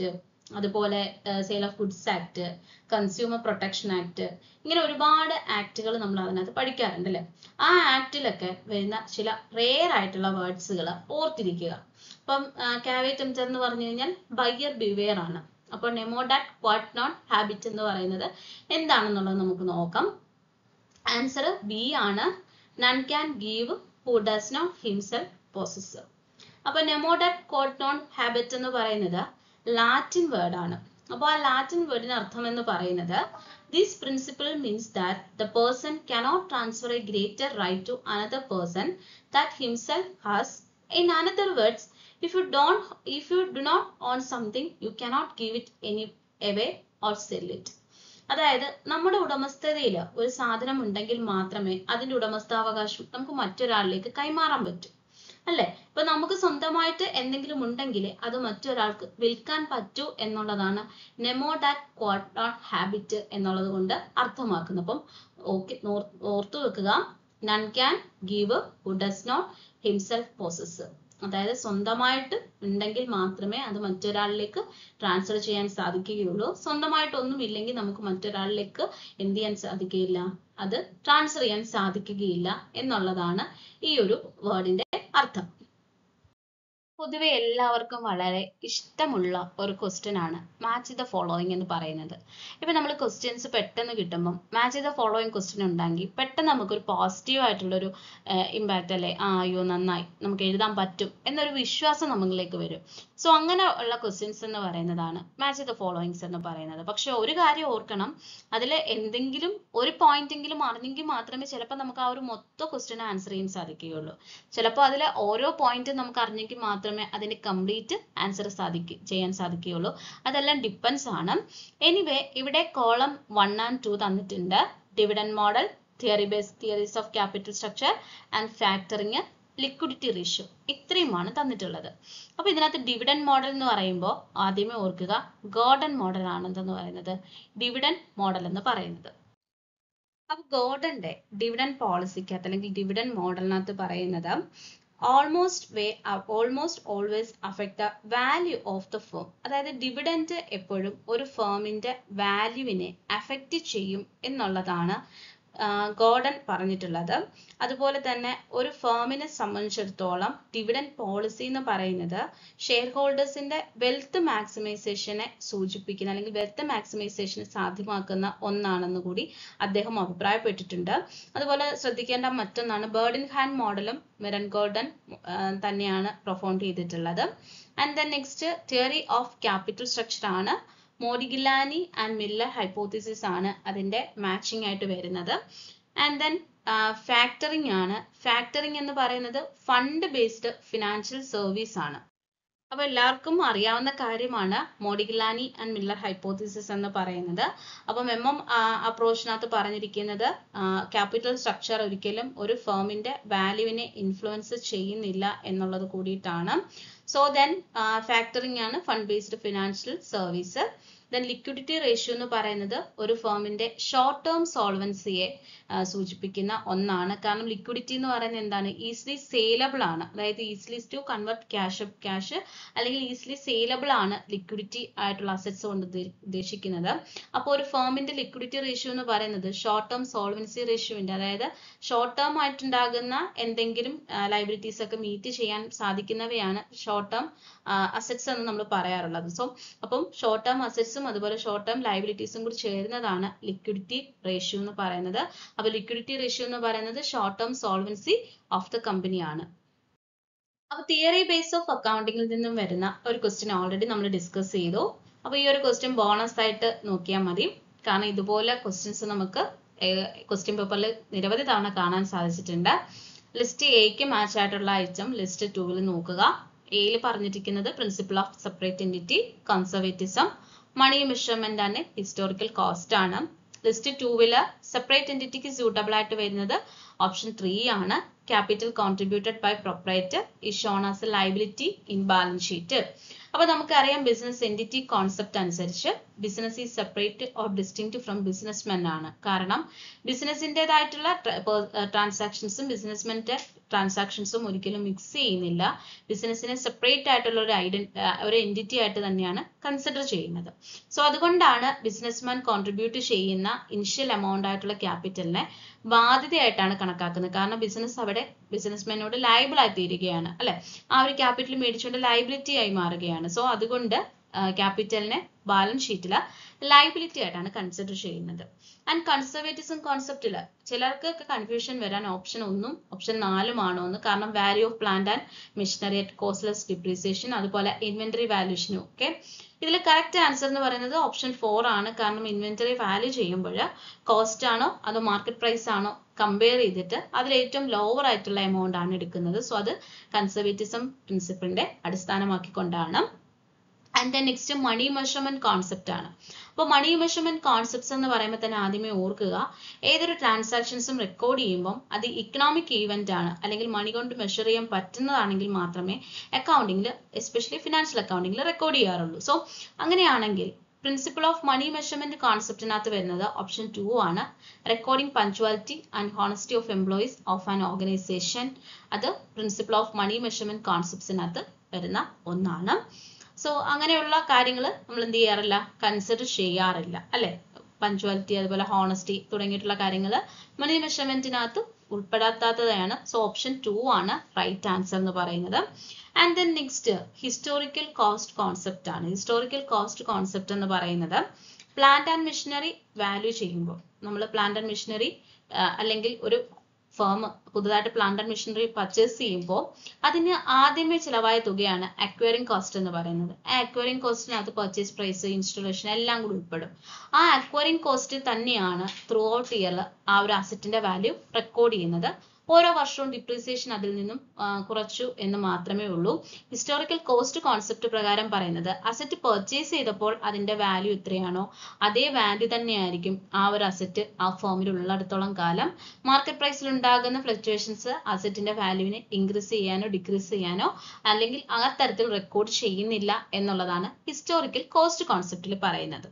അതുപോലെ sale of goods act consumer protection act ഇങ്ങനെ ഒരുപാട് ആക്ടുകൾ നമ്മൾ അതിനകത്ത് പഠിക്കാറുണ്ട് അല്ലേ ആ ആക്ടിലൊക്കെ വരുന്ന ചില റെയർ ആയിട്ടുള്ള വേർഡ്സുകൾ ഓർത്തിരിക്കുക അപ്പം കാവേറ്റ് ടെംപ്റ്റർ എന്ന് പറഞ്ഞു കഴിഞ്ഞാൽ ബയ്യർ ബിവെയർ ആണ് അപ്പോൾ നെമോഡാറ്റ് ക്വാട്ട് നോട്ട് ഹാബിറ്റ് എന്ന് പറയുന്നത് എന്താണെന്നുള്ളത് നമുക്ക് നോക്കാം ആൻസർ ബി ആണ് none can give who does not himself possess അപ്പൊ നെമോഡാറ്റ് ക്വാട്ട് നോൺ ഹാബിറ്റ് എന്ന് പറയുന്നത് ലാറ്റിൻ വേർഡ് ആണ് അപ്പോൾ ആ ലാറ്റിൻ വേർഡിന് അർത്ഥം എന്ന് പറയുന്നത് this principle means that the person cannot transfer a greater right to another person that himself has in another words if you don't if you do not own something you cannot give it any away or sell it അതായത് നമ്മുടെ ഉടമസ്ഥതയിൽ ഒരു സാധനം ഉണ്ടെങ്കിൽ മാത്രമേ അതിന്റെ ഉടമസ്ഥാവകാശം നമുക്ക് മറ്റൊരാളിലേക്ക് കൈമാറാൻ പറ്റൂ അല്ലെ ഇപ്പൊ നമുക്ക് സ്വന്തമായിട്ട് എന്തെങ്കിലും ഉണ്ടെങ്കിൽ അത് മറ്റൊരാൾക്ക് വിൽക്കാൻ പറ്റൂ എന്നുള്ളതാണ് നെമോഡാറ്റ് ക്വാട്ട് നോട്ട് ഹാബിറ്റ് എന്നുള്ളത് കൊണ്ട് അർത്ഥമാക്കുന്നത് അപ്പം ഓക്കെ ഓർത്തു വെക്കുക none can give who does not himself possess അതായത് സ്വന്തമായിട്ട് ഉണ്ടെങ്കിൽ മാത്രമേ അത് മറ്റൊരാളിലേക്ക് ട്രാൻസ്ഫർ ചെയ്യാൻ സാധിക്കുകയുള്ളൂ സ്വന്തമായിട്ട് ഒന്നും ഇല്ലെങ്കിൽ നമുക്ക് മറ്റൊരാളിലേക്ക് എന്ത് ചെയ്യാൻ സാധിക്കുകയില്ല അത് ട്രാൻസ്ഫർ ചെയ്യാൻ സാധിക്കുകയില്ല എന്നുള്ളതാണ് ഈ ഒരു വേർഡിന്റെ അർത്ഥം പൊതുവെ എല്ലാവർക്കും വളരെ ഇഷ്ടമുള്ള ഒരു ക്വസ്റ്റ്യൻ ആണ് മാച്ച് ദ ഫോളോയിങ് എന്ന് പറയുന്നത് ഇപ്പൊ നമ്മൾ ക്വസ്റ്റ്യൻസ് പെട്ടെന്ന് കിട്ടുമ്പം മാച്ച് ദ ഫോളോയിങ് ക്വസ്റ്റ്യൻ ഉണ്ടെങ്കിൽ പെട്ടെന്ന് നമുക്കൊരു പോസിറ്റീവ് ആയിട്ടുള്ളൊരു ഇമ്പാക്റ്റ് അല്ലേ ആ അയ്യോ നന്നായി നമുക്ക് എഴുതാൻ പറ്റും എന്നൊരു വിശ്വാസം നമ്മളിലേക്ക് വരും സോ അങ്ങനെ ഉള്ള ക്വസ്റ്റ്യൻസ് എന്ന് പറയുന്നതാണ് മാച്ച് ദ ഫോളോയിങ്സ് എന്ന് പറയുന്നത് പക്ഷെ ഒരു കാര്യം ഓർക്കണം അതിൽ എന്തെങ്കിലും ഒരു പോയിന്റ് എങ്കിലും അറിഞ്ഞെങ്കിൽ മാത്രമേ ചിലപ്പോൾ നമുക്ക് ആ ഒരു മൊത്തം ക്വസ്റ്റ്യൻ ആൻസർ ചെയ്യാൻ സാധിക്കുകയുള്ളൂ ചിലപ്പോൾ അതിൽ ഓരോ പോയിന്റ് നമുക്ക് അറിഞ്ഞെങ്കിൽ മാത്രമേ അതിന്റെ കംപ്ലീറ്റ് ആൻസർ സാധിക്കു ചെയ്യാൻ സാധിക്കുകയുള്ളൂ അതെല്ലാം ഡിപ്പെൻസ് ആണ് എനിവേ ഇവിടെ കോളം വൺ ആൻഡ് ടു തന്നിട്ടുണ്ട് dividend model theory based theories of capital structure and factoring liquidity ratio ഇത്രയുമാണ് തന്നിട്ടുള്ളത് അപ്പൊ ഇതിനകത്ത് ഡിവിഡൻ മോഡൽ എന്ന് പറയുമ്പോൾ ആദ്യമേ ഓർക്കുക ഗോർഡൻ മോഡൽ ആണെന്ന് പറയുന്നത് ഡിവിഡൻ മോഡൽ എന്ന് പറയുന്നത് അപ്പൊ ഗോർഡന്റെ ഡിവിഡൻ പോളിസിക്കകത്ത് അല്ലെങ്കിൽ ഡിവിഡൻ മോഡലിനകത്ത് പറയുന്നത് almost way almost always affect the value of the firm അതായത് ഡിവിഡൻറ്റ് എപ്പോഴും ഒരു ഫേമിന്റെ വാല്യൂവിനെ അഫക്റ്റ് ചെയ്യും എന്നുള്ളതാണ് ഗോർഡൻ പറഞ്ഞിട്ടുള്ളത് അതുപോലെ തന്നെ ഒരു ഫേമിനെ സംബന്ധിച്ചിടത്തോളം ഡിവിഡൻ പോളിസി എന്ന് പറയുന്നത് ഷെയർ ഹോൾഡേഴ്സിന്റെ വെൽത്ത് മാക്സിമൈസേഷനെ സൂചിപ്പിക്കുന്ന അല്ലെങ്കിൽ വെൽത്ത് മാക്സിമൈസേഷനെ സാധ്യമാക്കുന്ന ഒന്നാണെന്ന് കൂടി അദ്ദേഹം അഭിപ്രായപ്പെട്ടിട്ടുണ്ട് അതുപോലെ ശ്രദ്ധിക്കേണ്ട മറ്റൊന്നാണ് ബേർഡ് ഇൻ ഹാൻഡ് മോഡലും മെറൻ ഗോർഡൻ തന്നെയാണ് പ്രൊഫൗണ്ട് ചെയ്തിട്ടുള്ളത് and then next theory of capital structure ആണ് മോഡിഗിലാനി ആൻഡ് മില്ലർ ഹൈപ്പോത്തിസിസ് ആണ് അതിന്റെ മാച്ചിങ് ആയിട്ട് വരുന്നത് ആൻഡ് ദെൻ ഫാക്ടറിംഗ് ആണ് ഫാക്ടറിംഗ് എന്ന് പറയുന്നത് ഫണ്ട് ബേസ്ഡ് ഫിനാൻഷ്യൽ സർവീസ് ആണ് അപ്പൊ എല്ലാവർക്കും അറിയാവുന്ന കാര്യമാണ് മോഡിഗിലാനി ആൻഡ് മില്ലർ ഹൈപ്പോത്തിസിസ് എന്ന് പറയുന്നത് അപ്പം എം എം അപ്രോച്ചിനകത്ത് പറഞ്ഞിരിക്കുന്നത് ക്യാപിറ്റൽ സ്ട്രക്ചർ ഒരിക്കലും ഒരു ഫേമിന്റെ വാല്യൂവിനെ ഇൻഫ്ലുവൻസ് ചെയ്യുന്നില്ല എന്നുള്ളത് കൂടിയിട്ടാണ് സോ ദെൻ ഫാക്ടറിംഗ് ആണ് fund based financial service then liquidity ratio എന്ന് പറയുന്നത് ഒരു ഫേമിന്റെ ഷോർട്ട് ടേം സോൾവൻസിയെ സൂചിപ്പിക്കുന്ന ഒന്നാണ് കാരണം ലിക്വിഡിറ്റി എന്ന് പറയുന്നത് എന്താണ് ഈസിലി സെയിലബിൾ ആണ് അതായത് easily to convert cash cash അല്ലെങ്കിൽ ഈസിലി സെയിലബിൾ ആണ് ലിക്വിഡിറ്റി ആയിട്ടുള്ള അസറ്റ്സ് കൊണ്ട് ഉദ്ദേശിക്കുന്നത് അപ്പോൾ ഒരു ഫേമിന്റെ ലിക്വിഡിറ്റി റേഷ്യോ എന്ന് പറയുന്നത് ഷോർട്ട് ടേം സോൾവൻസി റേഷ്യോന്റെ അതായത് ഷോർട്ട് ടേം ആയിട്ടുണ്ടാകുന്ന എന്തെങ്കിലും ലൈബിലിറ്റീസ് ഒക്കെ മീറ്റ് ചെയ്യാൻ സാധിക്കുന്നവയാണ് ഷോർട്ട് ടേം അസറ്റ്സ് എന്ന് നമ്മൾ പറയാറുള്ളത് സോ അപ്പം ഷോർട്ട് ടേം അസറ്റ്സും അതുപോലെ ഷോർട്ട് ടേം ലൈബിലിറ്റീസും കൂടി ചേരുന്നതാണ് ലിക്വിഡിറ്റി റേഷ്യോ എന്ന് പറയുന്നത് അപ്പോൾ ലിക്വിഡിറ്റി റേഷ്യോ എന്ന് പറയുന്നത് short term solvency of the company ആണ് അപ്പൊ തിയറി ബേസ് ഓഫ് അക്കൗണ്ടിങ്ങിൽ നിന്നും വരുന്ന ഒരു ക്വസ്റ്റ്യൻ ഓൾറെഡി നമ്മൾ ഡിസ്കസ് ചെയ്തു അപ്പൊ ഈ ഒരു ക്വസ്റ്റ്യൻ ബോണസ് ആയിട്ട് നോക്കിയാൽ മതി കാരണം ഇതുപോലെ ക്വസ്റ്റ്യൻസ് നമുക്ക് ക്വസ്റ്റ്യൻ പേപ്പറിൽ നിരവധി തവണ കാണാൻ സാധിച്ചിട്ടുണ്ട് ലിസ്റ്റ് എക്ക് മാച്ച് ആയിട്ടുള്ള ഐറ്റം ലിസ്റ്റ് ടൂവിൽ നോക്കുക എയിൽ പറഞ്ഞിരിക്കുന്നത് principle of separate entity conservatism money measurement ആണ് ഹിസ്റ്റോറിക്കൽ കോസ്റ്റ് ആണ് ലിസ്റ്റ് ടൂവില് സെപ്പറേറ്റ് എൻറ്റിറ്റിക്ക് സ്യൂട്ടബിൾ ആയിട്ട് വരുന്നത് ഓപ്ഷൻ ത്രീ ആണ് capital contributed by proprietor is shown as a liability in balance sheet. അപ്പൊ നമുക്കറിയാം ബിസിനസ് എൻറ്റിറ്റി കോൺസെപ്റ്റ് അനുസരിച്ച് business is separate or distinct from businessmen ആണ് കാരണം ബിസിനസിൻ്റെതായിട്ടുള്ള ട്രാൻസാക്ഷൻസും ബിസിനസ്മെൻ്റെ ട്രാൻസാക്ഷൻസും ഒരിക്കലും മിക്സ് ചെയ്യുന്നില്ല ബിസിനസ്സിനെ സെപ്പറേറ്റ് ആയിട്ടുള്ള ഒരു ഐഡൻ ഒരു എൻറ്റിറ്റി ആയിട്ട് തന്നെയാണ് കൺസിഡർ ചെയ്യുന്നത് സോ അതുകൊണ്ടാണ് ബിസിനസ്മാൻ കോൺട്രിബ്യൂട്ട് ചെയ്യുന്ന ഇനിഷ്യൽ എമൗണ്ട് ആയിട്ടുള്ള ക്യാപിറ്റലിനെ ബാധ്യതയായിട്ടാണ് കണക്കാക്കുന്നത് കാരണം ബിസിനസ് അവിടെ ബിസിനസ്മാനോട് ലയബിൾ ആയി തീരുകയാണ് അല്ലെ ആ ഒരു ക്യാപിറ്റൽ മേടിച്ചുകൊണ്ട് ലയബിലിറ്റി ആയി മാറുകയാണ് സോ അതുകൊണ്ട് ക്യാപിറ്റലിനെ ബാലൻസ് ഷീറ്റിൽ ലയബിലിറ്റി ആയിട്ടാണ് കൺസിഡർ ചെയ്യുന്നത് ആൻഡ് കൺസർവേറ്റിസം കോൺസെപ്റ്റിൽ ചിലർക്ക് കൺഫ്യൂഷൻ വരാൻ ഓപ്ഷൻ ഒന്നും ഓപ്ഷൻ നാലും ആണോ എന്ന് കാരണം value of plant and machinery at cost less depreciation അതുപോലെ ഇൻവെന്ററി വാല്യൂഷനും ഒക്കെ ഇതിൽ കറക്റ്റ് ആൻസർ എന്ന് പറയുന്നത് ഓപ്ഷൻ ഫോർ ആണ് കാരണം ഇൻവെന്ററി വാല്യൂ ചെയ്യുമ്പോൾ കോസ്റ്റ് ആണോ അതോ മാർക്കറ്റ് പ്രൈസ് ആണോ കമ്പയർ ചെയ്തിട്ട് അതിൽ ഏറ്റവും ലോവർ ആയിട്ടുള്ള എമൗണ്ട് ആണ് എടുക്കുന്നത് സോ അത് കൺസർവേറ്റിസം പ്രിൻസിപ്പിളിന്റെ അടിസ്ഥാനമാക്കിക്കൊണ്ടാണ് and then next money measurement concept ആണ് അപ്പോൾ മണി മെഷർമെന്റ് കോൺസെപ്റ്റ്സ് എന്ന് പറയുമ്പോൾ തന്നെ ആദ്യമേ ഓർക്കുക ഏതൊരു ട്രാൻസാക്ഷൻസും റെക്കോർഡ് ചെയ്യുമ്പോൾ അത് ഇക്കണോമിക് ഈവന്റ് ആണ് അല്ലെങ്കിൽ മണി കൊണ്ട് മെഷർ ചെയ്യാൻ പറ്റുന്നതാണെങ്കിൽ മാത്രമേ അക്കൗണ്ടിങ്ങിൽ എസ്പെഷ്യലി ഫിനാൻഷ്യൽ അക്കൗണ്ടിങ്ങിൽ റെക്കോർഡ് ചെയ്യാറുള്ളൂ സോ അങ്ങനെയാണെങ്കിൽ പ്രിൻസിപ്പിൾ ഓഫ് മണി മെഷർമെന്റ് കോൺസെപ്റ്റിനകത്ത് വരുന്നത് ഓപ്ഷൻ ടു ആണ് recording punctuality and honesty of employees of an organisation അത് പ്രിൻസിപ്പിൾ ഓഫ് മണി മെഷർമെന്റ് കോൺസെപ്റ്റ്സിനകത്ത് വരുന്ന ഒന്നാണ് സോ അങ്ങനെയുള്ള കാര്യങ്ങൾ നമ്മൾ എന്ത് ചെയ്യാറില്ല കൺസിഡർ ചെയ്യാറില്ല അല്ലെ പഞ്ച്വാലിറ്റി അതുപോലെ ഹോണസ്റ്റി തുടങ്ങിയിട്ടുള്ള കാര്യങ്ങൾ മണി മെഷർമെന്റിനകത്ത് ഉൾപ്പെടാത്തതാണ് സോ ഓപ്ഷൻ ടു ആണ് റൈറ്റ് ആൻസർ എന്ന് പറയുന്നത് and then next historical cost concept ആണ് ഹിസ്റ്റോറിക്കൽ കോസ്റ്റ് കോൺസെപ്റ്റ് എന്ന് പറയുന്നത് പ്ലാന്റ് ആൻഡ് മെഷീനറി വാല്യൂ ചെയ്യുമ്പോൾ നമ്മൾ പ്ലാന്റ് ആൻഡ് മെഷീനറി അല്ലെങ്കിൽ ഒരു ഫേം പുതുതായിട്ട് പ്ലാന്റ് ആൻഡ് മെഷീനറി പർച്ചേസ് ചെയ്യുമ്പോൾ അതിന് ആദ്യമേ ചിലവായ തുകയാണ് അക്വയറിംഗ് കോസ്റ്റ് എന്ന് പറയുന്നത് ആ അക്വയറിംഗ് കോസ്റ്റിനകത്ത് പർച്ചേസ് പ്രൈസ് ഇൻസ്റ്റലേഷൻ എല്ലാം കൂടി ഉൾപ്പെടും ആ അക്വയറിംഗ് കോസ്റ്റ് തന്നെയാണ് ത്രൂ ഔട്ട് ഇയറിൽ ആ ഒരു അസറ്റിന്റെ വാല്യൂ റെക്കോർഡ് ചെയ്യുന്നത് ഓരോ വർഷവും ഡിപ്രീസിയേഷൻ അതിൽ നിന്നും കുറച്ചു എന്ന് മാത്രമേ ഉള്ളൂ ഹിസ്റ്റോറിക്കൽ കോസ്റ്റ് കോൺസെപ്റ്റ് പ്രകാരം പറയുന്നത് അസറ്റ് പർച്ചേസ് ചെയ്തപ്പോൾ അതിന്റെ വാല്യൂ എത്രയാണോ അതേ വാല്യൂ തന്നെയായിരിക്കും ആ ഒരു അസറ്റ് ആ ഫേമിൽ ഉള്ളിടത്തോളം കാലം മാർക്കറ്റ് പ്രൈസിൽ ഉണ്ടാകുന്ന ഫ്ലക്ച്വേഷൻസ് അസറ്റിന്റെ വാല്യൂവിനെ ഇൻക്രീസ് ചെയ്യാനോ ഡിക്രീസ് ചെയ്യാനോ അല്ലെങ്കിൽ ആ തരത്തിൽ റെക്കോർഡ് ചെയ്യുന്നില്ല എന്നുള്ളതാണ് ഹിസ്റ്റോറിക്കൽ കോസ്റ്റ് കോൺസെപ്റ്റിൽ പറയുന്നത്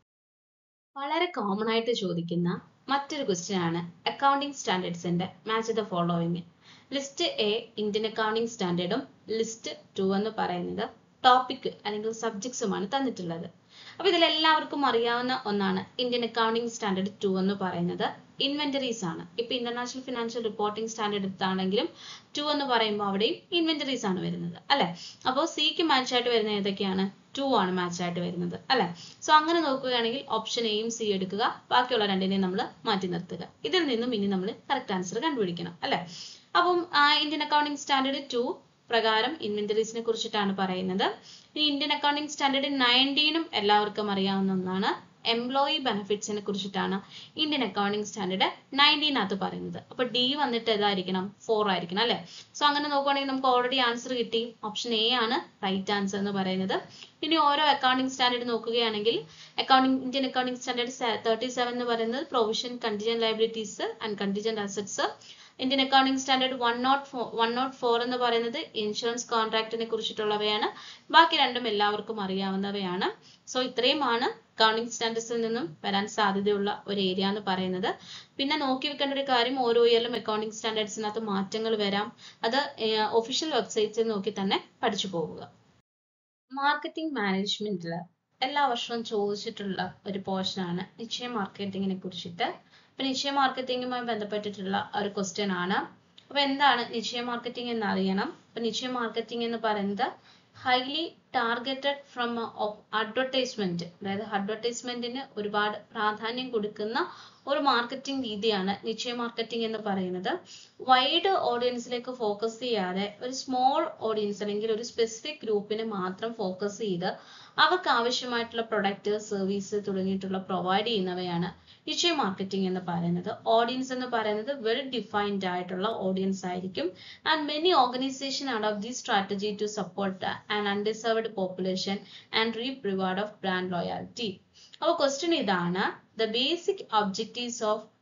വളരെ കോമൺ ആയിട്ട് ചോദിക്കുന്ന മറ്റൊരു ക്വസ്റ്റ്യൻ ആണ് അക്കൗണ്ടിംഗ് സ്റ്റാൻഡേർഡ്സിന്റെ match the following list A Indian accounting സ്റ്റാൻഡേർഡും ലിസ്റ്റ് ടു എന്ന് പറയുന്നത് ടോപ്പിക് അല്ലെങ്കിൽ സബ്ജക്ട്സുമാണ് തന്നിട്ടുള്ളത് അപ്പൊ ഇതിൽ എല്ലാവർക്കും അറിയാവുന്ന ഒന്നാണ് ഇന്ത്യൻ അക്കൗണ്ടിംഗ് സ്റ്റാൻഡേർഡ് ടു എന്ന് പറയുന്നത് ഇൻവെന്ററീസ് ആണ് ഇപ്പൊ ഇന്റർനാഷണൽ ഫിനാൻഷ്യൽ റിപ്പോർട്ടിംഗ് സ്റ്റാൻഡേർഡ് എടുത്താണെങ്കിലും ടു എന്ന് പറയുമ്പോൾ അവിടെയും ഇൻവെന്ററീസ് ആണ് വരുന്നത് അല്ലെ അപ്പോൾ സിക്ക് മാച്ച് ആയിട്ട് വരുന്ന ഏതൊക്കെയാണ് ടു ആണ് മാച്ച് ആയിട്ട് വരുന്നത് അല്ലെ സോ അങ്ങനെ നോക്കുകയാണെങ്കിൽ ഓപ്ഷൻ എയും സി എടുക്കുക ബാക്കിയുള്ള രണ്ടിനെയും നമ്മൾ മാറ്റി നിർത്തുക ഇതിൽ നിന്നും ഇനി നമ്മൾ കറക്റ്റ് ആൻസർ കണ്ടുപിടിക്കണം അല്ലെ അപ്പം ഇന്ത്യൻ അക്കൗണ്ടിംഗ് സ്റ്റാൻഡേർഡ് ടു പ്രകാരം ഇൻവെന്ററീസിനെ കുറിച്ചിട്ടാണ് പറയുന്നത് ഇനി ഇന്ത്യൻ അക്കൗണ്ടിംഗ് സ്റ്റാൻഡേർഡ് നയൻറ്റീനും എല്ലാവർക്കും അറിയാവുന്ന ഒന്നാണ് എംപ്ലോയി ബെനിഫിറ്റ്സിനെ കുറിച്ചിട്ടാണ് ഇന്ത്യൻ അക്കൗണ്ടിംഗ് സ്റ്റാൻഡേർഡ് നയൻറ്റീനകത്ത് പറയുന്നത് അപ്പൊ ഡി വന്നിട്ട് ഏതായിരിക്കണം ഫോർ ആയിരിക്കണം അല്ലെ സോ അങ്ങനെ നോക്കുവാണെങ്കിൽ നമുക്ക് ഓൾറെഡി ആൻസർ കിട്ടി ഓപ്ഷൻ എ ആണ് റൈറ്റ് ആൻസർ എന്ന് പറയുന്നത് ഇനി ഓരോ അക്കൗണ്ടിംഗ് സ്റ്റാൻഡേർഡ് നോക്കുകയാണെങ്കിൽ accounting Indian accounting standard thirty seven എന്ന് പറയുന്നത് provision contingent liabilities and contingent assets Indian accounting standard one nought four one nought four എന്ന് പറയുന്നത് ഇൻഷുറൻസ് കോൺട്രാക്റ്റിനെ കുറിച്ചിട്ടുള്ളവയാണ് ബാക്കി രണ്ടും എല്ലാവർക്കും അറിയാവുന്നവയാണ് സോ ഇത്രയുമാണ് അക്കൗണ്ടിംഗ് സ്റ്റാൻഡേർഡ്സിൽ നിന്നും വരാൻ സാധ്യതയുള്ള ഒരു ഏരിയ എന്ന് പറയുന്നത് പിന്നെ നോക്കി വെക്കേണ്ട ഒരു കാര്യം ഓരോ ഇയറിലും അക്കൗണ്ടിംഗ് സ്റ്റാൻഡേർഡ്സിനകത്ത് മാറ്റങ്ങൾ വരാം അത് ഒഫീഷ്യൽ വെബ്സൈറ്റ്സിൽ നോക്കി തന്നെ പഠിച്ചു പോവുക മാർക്കറ്റിംഗ് മാനേജ്മെന്റിൽ എല്ലാ വർഷവും ചോദിച്ചിട്ടുള്ള ഒരു പോർഷനാണ് നിശ്ചയ മാർക്കറ്റിങ്ങിനെ കുറിച്ചിട്ട് അപ്പൊ നിശ്ചയ മാർക്കറ്റിംഗുമായി ബന്ധപ്പെട്ടിട്ടുള്ള ഒരു ക്വസ്റ്റ്യൻ ആണ് അപ്പൊ എന്താണ് നിശ്ചയ മാർക്കറ്റിംഗ് എന്ന് അറിയണം അപ്പൊ നിശ്ചയ മാർക്കറ്റിംഗ് എന്ന് പറയുന്നത് ഹൈലി ടാർഗറ്റഡ് ഫ്രം അഡ്വർടൈസ്മെന്റ് അതായത് അഡ്വർടൈസ്മെന്റിന് ഒരുപാട് പ്രാധാന്യം കൊടുക്കുന്ന ഒരു മാർക്കറ്റിംഗ് രീതിയാണ് നിശ്ചയ മാർക്കറ്റിംഗ് എന്ന് പറയുന്നത് വൈഡ് ഓഡിയൻസിലേക്ക് ഫോക്കസ് ചെയ്യാതെ ഒരു സ്മോൾ ഓഡിയൻസ് അല്ലെങ്കിൽ ഒരു സ്പെസിഫിക് ഗ്രൂപ്പിനെ മാത്രം ഫോക്കസ് ചെയ്ത് അവർക്ക് ആവശ്യമായിട്ടുള്ള പ്രൊഡക്റ്റ് സർവീസ് തുടങ്ങിയിട്ടുള്ള പ്രൊവൈഡ് ചെയ്യുന്നവയാണ് നിശ്ചയ മാർക്കറ്റിംഗ് എന്ന് പറയുന്നത് ഓഡിയൻസ് എന്ന് പറയുന്നത് വെരി ഡിഫൈൻഡ് ആയിട്ടുള്ള ഓഡിയൻസ് ആയിരിക്കും and many organisation adopt the strategy to support and underserved population and reap reward of brand loyalty അപ്പോൾ ക്വസ്റ്റ്യൻ ഇതാണ് the basic objectives of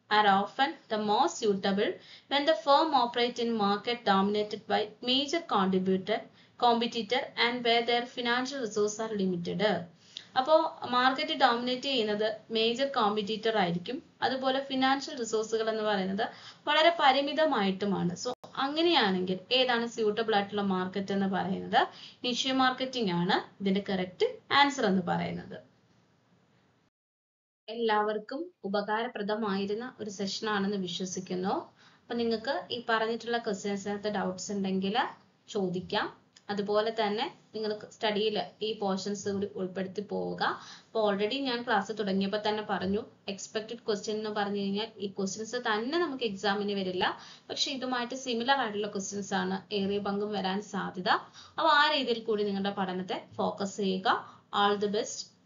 are often the most suitable when the firm operates in market dominated by major contributor competitor and where their financial resources are limited. അപ്പോൾ market dominate ചെയ്യുന്നത് major competitor ആയിരിക്കും അതുപോലെ financial റിസോഴ്സുകൾ എന്ന് പറയുന്നത് വളരെ പരിമിതമായിട്ടുമാണ് so അങ്ങനെയാണെങ്കിൽ ഏതാണ് suitable ആയിട്ടുള്ള മാർക്കറ്റ് എന്ന് പറയുന്നത് നിഷ്യ മാർക്കറ്റിംഗ് ആണ് ഇതിന്റെ കറക്റ്റ് ആൻസർ എന്ന് പറയുന്നത് എല്ലാവർക്കും ഉപകാരപ്രദമായിരുന്ന ഒരു സെഷൻ ആണെന്ന് വിശ്വസിക്കുന്നു അപ്പൊ നിങ്ങൾക്ക് ഈ പറഞ്ഞിട്ടുള്ള ക്വസ്റ്റ്യൻസിനകത്ത് ഡൗട്ട്സ് ഉണ്ടെങ്കിൽ ചോദിക്കാം അതുപോലെ തന്നെ നിങ്ങൾ സ്റ്റഡിയിൽ ഈ പോർഷൻസ് കൂടി ഉൾപ്പെടുത്തി പോവുക അപ്പോൾ ഓൾറെഡി ഞാൻ ക്ലാസ് തുടങ്ങിയപ്പോൾ തന്നെ പറഞ്ഞു എക്സ്പെക്റ്റഡ് ക്വസ്റ്റ്യൻ എന്ന് പറഞ്ഞു കഴിഞ്ഞാൽ ഈ ക്വസ്റ്റ്യൻസ് തന്നെ നമുക്ക് എക്സാമിന് വരില്ല പക്ഷെ ഇതുമായിട്ട് സിമിലർ ആയിട്ടുള്ള ക്വസ്റ്റ്യൻസ് ആണ് ഏറിയ പങ്കും വരാൻ സാധ്യത അപ്പോൾ ആ രീതിയിൽ കൂടി നിങ്ങളുടെ പഠനത്തെ ഫോക്കസ് ചെയ്യുക ആൾ ദി ബെസ്റ്റ്